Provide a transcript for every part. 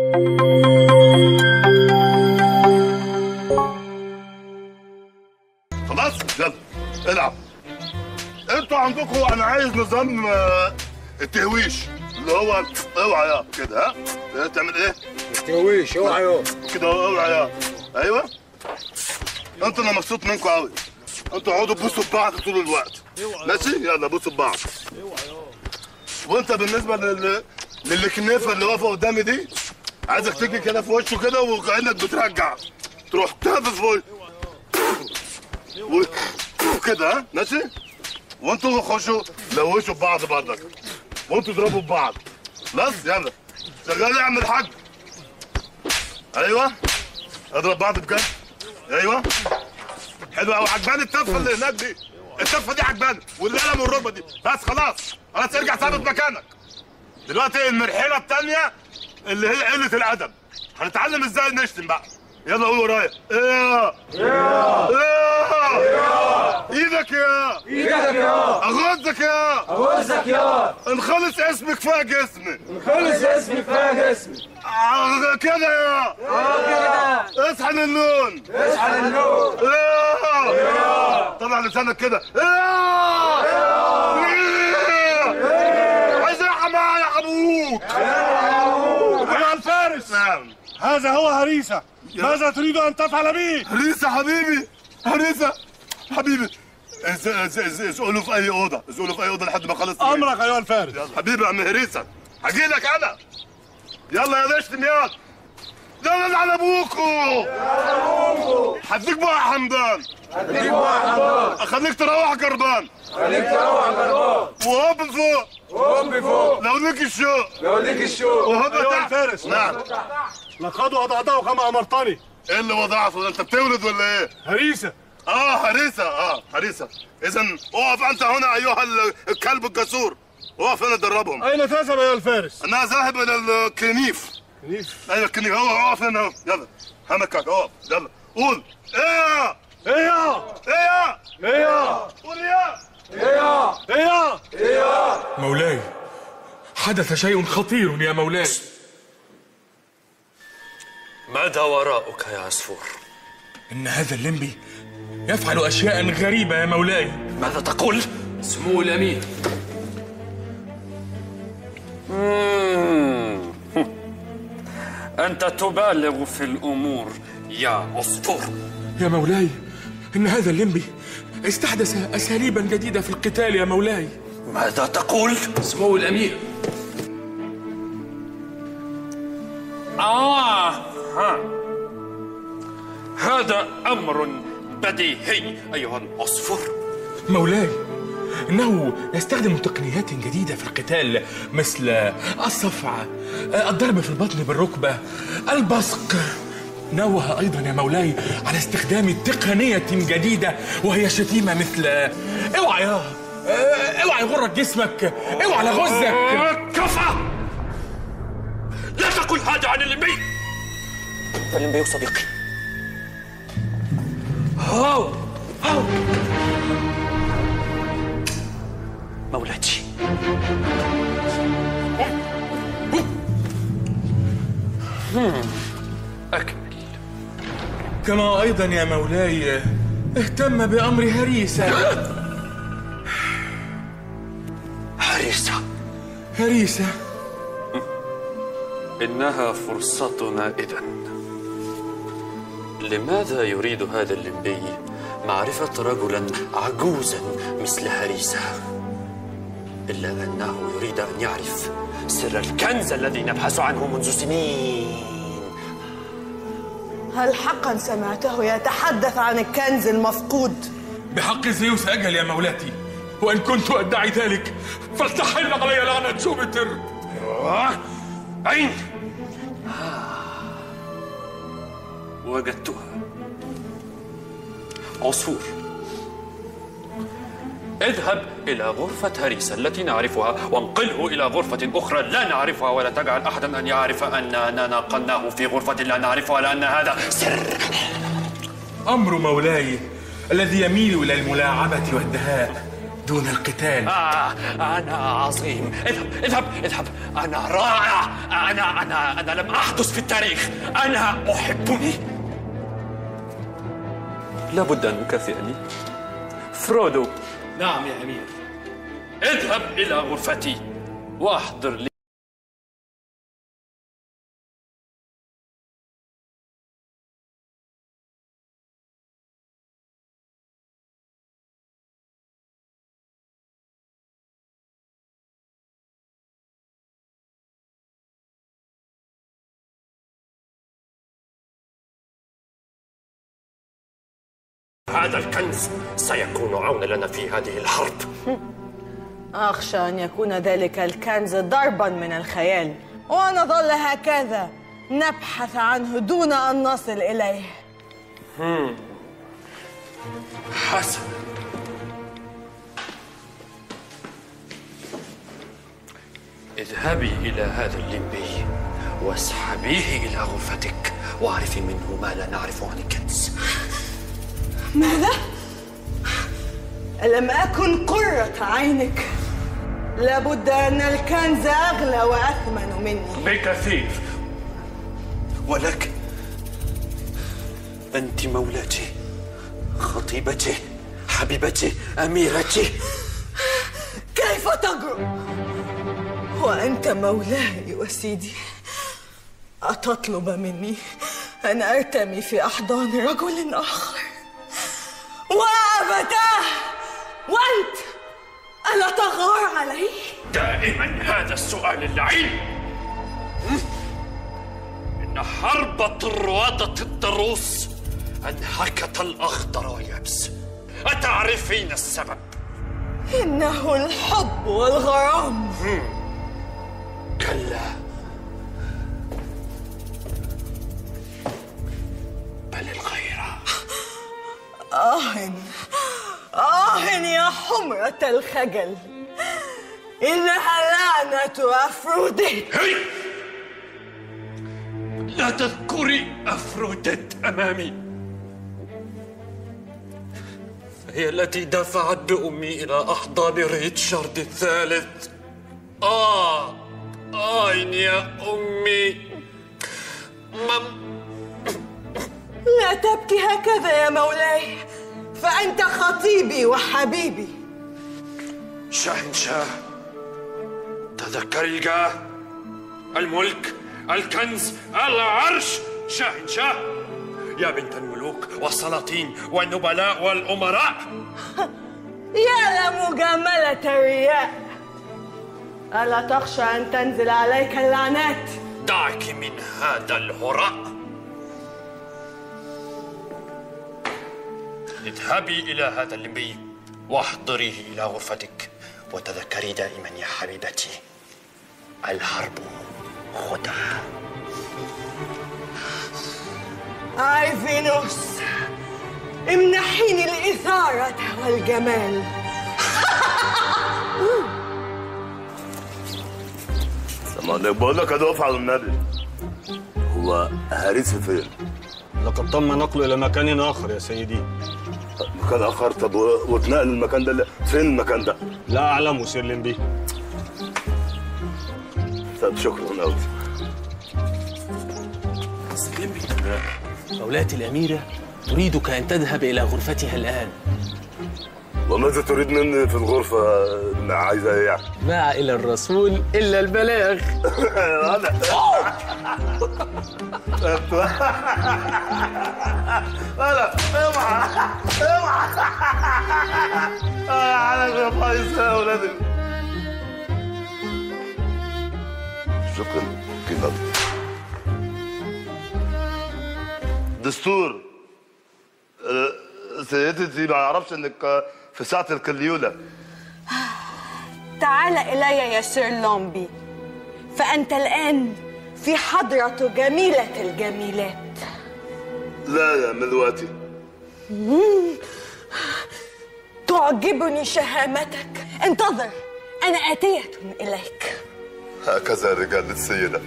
خلاص يلا العب انتوا عندكم انا عايز نظام آه، التهويش اللي هو اوعى يا كده ها إيه، تعمل ايه تهويش اوعى يو كده اوعى يا ايوه انتوا انا مبسوط منكم قوي انتوا اقعدوا تبصوا ببعض طول الوقت ماشي يلا بصوا ببعض وانت بالنسبه لل للكنافه اللي واقفه قدامي دي عايزك تيجي كده في وشه كده وكانك بترجع تروح تهبط في وشه و- وكده ها ماشي وانتوا خشوا لوشوا ببعض برضك وانتوا اضربوا ببعض خلاص يلا شغال يا عم الحاج ايوه اضرب بعض بجد ايوه حلو قوي عجباني التفه اللي هناك دي التفه دي عجباني والقلم والركبه دي بس خلاص خلاص ارجع ثابت مكانك دلوقتي المرحله الثانيه اللي هي قله الادب هنتعلم ازاي نشتم بقى يلا قول ورايا ايه ايه ايه ايدك يا ايدك يا اغزك يا اغزك يا انخلص اسمك فيها جسمي خلص اسمي فيها جسمي آه، كده يا كده اصحى النون اصحى للنور ايه طلع لسانك كده ايه ايه عايز ايه معايا يا ابوك أيها الفارس نعم هذا هو هريسة ماذا تريد أن تفعل به؟ هريسة حبيبي هريسة حبيبي اس- اس- اس- اسقله في اي اوضه اسقله في اي اوضه لحد ما اخلص أمرك أيها الفارس يلا حبيبي يا عم هريسة هجي لك انا يلا يا نشتم يلا يلا على ابوكو هديك بقى يا حمدان هديك واحد حمار اخليك تروح جربان خليك تروح جربان وهوب فوق وام فوق لو ليك الشوق لو ليك الشوق وهوب أيها تحت الفارس. نعم لقد وضعته كما أمرتني ايه اللي وضعته ده انت بتولد ولا ايه؟ هريسة اه هريسه اه هريسه اذا اقف انت هنا ايها ال- الكلب الجسور اقف هنا دربهم أين تذهب أيها الفارس؟ انا ذاهب الى الكنيف كنيف ايوه الكنيف هو اقف هنا اهو. يلا همكك اقف يلا قول ايه إيه يا ايه إيه يا قول يا ايه يا إيه يا مولاي حدث شيء خطير يا مولاي ماذا وراءك يا عصفور؟ إن هذا الليمبي يفعل أشياء غريبة يا مولاي ماذا تقول؟ سمو الأمير مم. أنت تبالغ في الأمور يا عصفور يا مولاي إن هذا الليمبي استحدث أساليبا جديدة في القتال يا مولاي ماذا تقول؟ سمو الأمير آه ها. هذا أمر بديهي أيها العصفور مولاي إنه يستخدم تقنيات جديدة في القتال مثل الصفع الضرب في البطن بالركبة البصق نوه أيضا يا مولاي على استخدام تقنية جديدة وهي الشتيمة مثل اوعى يا اوعى يغرك جسمك اوعى لغزك كفى لا تقل هذا عن الليمبي فالليمبي صديقي هاو هاو مولاتي هم. أكمل كما أيضا يا مولاي اهتم بأمر هريسة هريسة هريسة إنها فرصتنا إذا لماذا يريد هذا الليمبي معرفة رجلا عجوزا مثل هريسة إلا أنه يريد أن يعرف سر الكنز الذي نبحث عنه منذ سنين هل حقا سمعته يتحدث عن الكنز المفقود بحق زيوس أجل يا مولاتي وإن كنت أدعي ذلك فلتحل علي لعنة جوبيتر أين؟ وجدتها عصفور اذهب إلى غرفة هريسة التي نعرفها وانقله إلى غرفة أخرى لا نعرفها ولا تجعل أحدا أن يعرف أننا نقلناه في غرفة لا نعرفها لأن هذا سر أمر مولاي الذي يميل إلى الملاعبة والدهاء دون القتال آه أنا عظيم اذهب اذهب اذهب أنا رائع أنا أنا أنا لم أحدث في التاريخ أنا أحبني لابد أن نكافئني فرودو نعم يا أمير اذهب إلى غرفتي واحضر لي هذا الكنز سيكون عونا لنا في هذه الحرب أخشى أن يكون ذلك الكنز ضربا من الخيال ونظل هكذا نبحث عنه دون أن نصل إليه حسنا اذهبي إلى هذا الليمبي واسحبيه إلى غرفتك واعرفي منه ما لا نعرف عن الكنز ماذا؟ ألم أكن قرة عينك؟ لابد أن الكنز أغلى وأثمن مني بكثير ولكن أنت مولاتي خطيبتي حبيبتي أميرتي كيف تجرؤ؟ وأنت مولاي وسيدي أتطلب مني أن أرتمي في أحضان رجل آخر وأبتاه وأنت ألا تغار علي؟ دائما هذا السؤال اللعين هم؟ إن حرب طروادة الضروس أنهكت الأخضر واليابس أتعرفين السبب؟ إنه الحب والغرام كلا بل الغيرة آه آه يا حمرة الخجل إنها لعنة أفروديت هي لا تذكري أفروديت أمامي هي التي دفعت بأمي إلى أحضان ريتشارد الثالث آه آه يا أمي مم لا تبكي هكذا يا مولاي فأنت خطيبي وحبيبي شاهنشاه تذكري الجاه الملك الكنز العرش شاهنشاه يا بنت الملوك والسلاطين والنبلاء والأمراء يا لمجاملة الرياء ألا تخشى أن تنزل عليك اللعنات دعك من هذا الهراء اذهبي إلى هذا اللمبي واحضريه إلى غرفتك وتذكري دائما يا حبيبتي الحرب خدعة أي فينوس امنحيني الإثارة والجمال سامعني بقول لك يا دفعة على النبي هو هاريس فين؟ لقد تم نقله إلى مكان آخر يا سيدي مكان اخر طب و- واتنقل المكان ده ل- فين المكان ده؟ لا أعلم سير لمبي طب شكرا قوي مولاتي الأميرة تريدك أن تذهب إلى غرفتها الآن وماذا تريد مني في الغرفة عايزة ايه يعني؟ ما إلى الرسول إلا البلاغ انا انا اوعى اوعى على يا بايظ يا ولادي شكرا كده دستور أه، سيدتي ما اعرفش انك أه، في ساعة الكليولة تعال إلي يا سير لومبي فأنت الآن في حضرة جميلة الجميلات لا يا ملواتي تعجبني شهامتك انتظر أنا آتية إليك هكذا رجال السيدة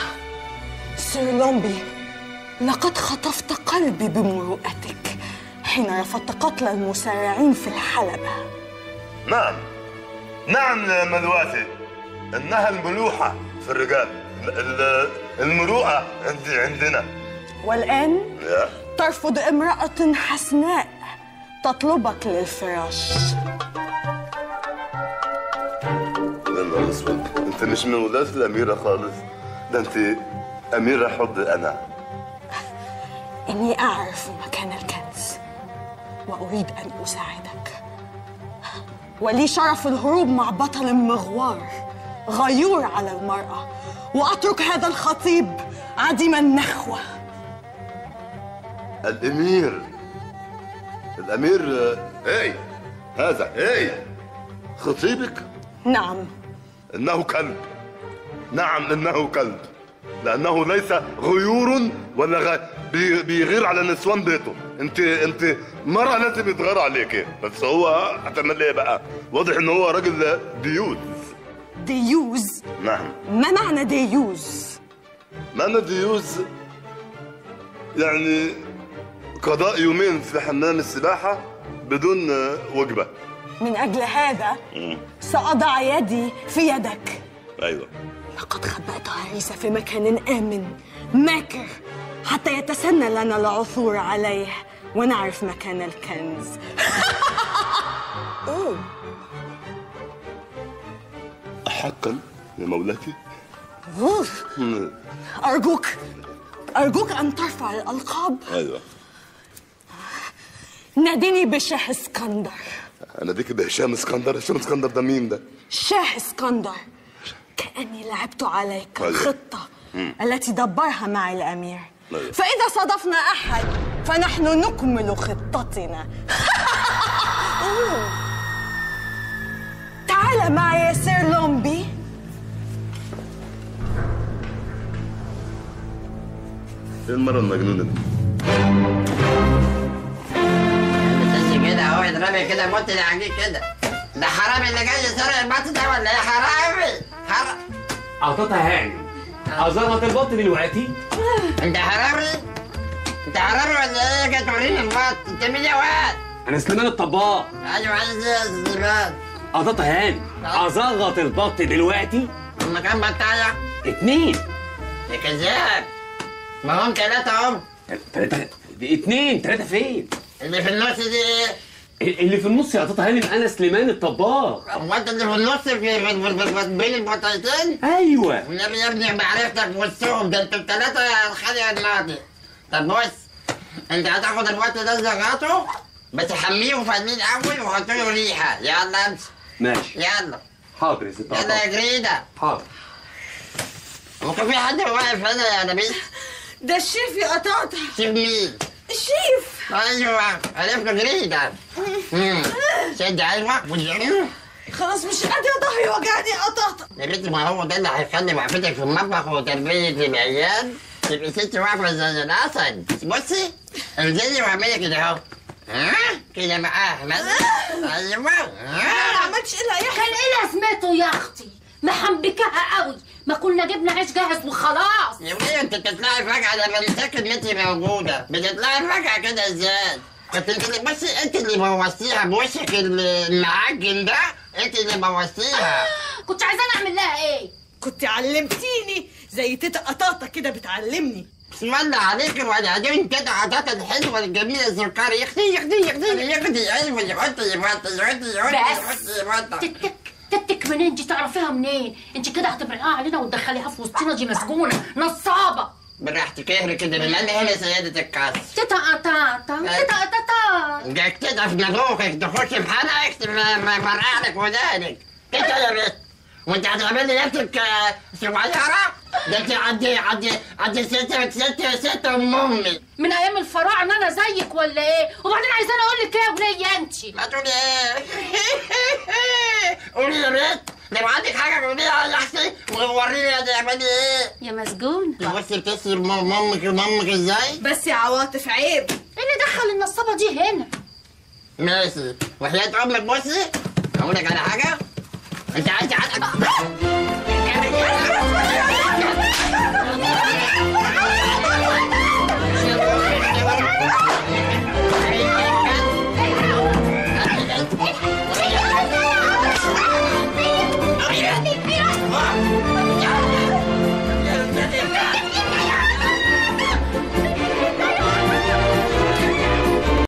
سير لومبي لقد خطفت قلبي بمروءتك حين رفضت قتل المسارعين في الحلبة نعم نعم يا ملواتي انها الملوحه في الرجال ال- ال- المروءه عند عندنا والآن يا ترفض امرأة حسناء تطلبك للفراش يا نهار اسود انت مش من ولاد الاميره خالص ده انت اميره حب انا إني أعرف مكان الكنز وأريد أن أساعدك ولي شرف الهروب مع بطل مغوار غيور على المرأة وأترك هذا الخطيب عديم النخوة الامير الامير اي هذا اي خطيبك نعم انه كلب نعم انه كلب لانه ليس غيور ولا غ... بي... بيغير على نسوان بيته انت انت مرة لازم يتغير عليك بس هو هتعمل ايه بقى واضح ان هو راجل ديوز ديوز نعم ما معنى ديوز؟ معنى ديوز يعني قضاء يومين في حمام السباحة بدون وجبة من أجل هذا سأضع يدي في يدك ايوه لقد خبأت عريسة في مكان آمن ماكر حتى يتسنى لنا العثور عليه ونعرف مكان الكنز أوه. حقا يا مولاتي أوه. أرجوك أرجوك أن ترفع الألقاب ايوه ناديني بشاه اسكندر انا ديك بهشام اسكندر هشام اسكندر ده مين ده شاه اسكندر كأني لعبت عليك أيوة. الخطة التي دبرها معي الأمير أيوة. فإذا صادفنا أحد فنحن نكمل خطتنا أوه. تعال معي يا سير لومبي ايه المرة المجنونة دي بس كده اهو يضربي كده موت العجيب كده ده حرامي اللي جاي يسرق المات ده ولا ايه حرامي حرام أعطتها هاني أظهرت البط دلوقتي انت حرامي انت حرامي ولا ايه جاي توريني المات انت مين يا واد أنا سليمان الطباخ ايوه عايز ايه يا سليمان أعطتها هاني أزغط البط دلوقتي المكان بتاعك اتنين يا كذاب ما هم ثلاثة هم تلاتة اتنين تلاتة فين؟ اللي في النص دي ايه؟ اللي في النص يا عطتها هاني أنا سليمان الطباخ هو انت اللي في النص في في- في- في- بين البطايتين؟ أيوه والنبي يا ابني معرفتك وسطهم ده انتوا الثلاثة يا خالي الماضي طب بص انت هتاخد الوقت ده زغاته بس حميه وفنيه الاول وحط له ريحه يلا امشي ماشي يلا حاضر يا ست يلا عطا يا جريده حاضر ممكن في حد واقف هنا يا نبيل ده الشيف يا قطاطة شوف مين الشيف ايوه عرفنا جريده امم شد ايوه والجريده خلاص مش قادرة ظهري وجعني يا قطاطة يا بنتي ما هو ده اللي هيخلي وقفتك في المطبخ وتربية العيال تبقي ست واقفة زي الأسد بصي انزلي واعملي كده أهو ها كده معاه مثلا أيوه ما ها عملتش إلا يحيى كان ايه لازمته يا اختي محنبكاها قوي ما كنا جبنا عيش جاهز وخلاص يا وليه أنت بتطلعي فجأة لما نسيت إن أنت موجودة بتطلعي فجأة كده إزاي؟ كنت انت اللي بصي انت اللي بوظتيها بوشك المعجن ده انت اللي بوظتيها كنت عايزه انا اعمل لها ايه كنت علمتيني زي تيتا قطاطة كده بتعلمني بسم الله عليك وبعدين كده عادات الحلوه الجميله السكر يخدي يخدي يخدي يخدي ايوه يحط يحط يحط يحط بس يحط يحط تتك تتك منين دي تعرفيها منين انت كده هتبرقها علينا وتدخليها في وسطنا دي مسجونه نصابه براحتك اهري كده من انا هنا سياده الكاس تيتا قطاطا تيتا قطاطا جاك كده في نافوخك تخش في حلقك مرقع لك ودانك انت يا بنت وانت هتعملي نفسك آه، صغيره ده انت عدي عدي عدي ستة ستة ستة ام امي من ايام الفراعنه انا زيك ولا ايه وبعدين عايزاني اقول لك ايه يا وليه انت ما تقولي ايه قولي يا بنت لو عندك حاجه قوليها يا اختي ووريني هتعملي ايه يا مسجون بصي بتسري مامك مامك ازاي بس يا عواطف عيب ايه اللي دخل النصابه دي هنا ماشي وحياة امك بصي اقول لك على حاجه انت عايز عقلك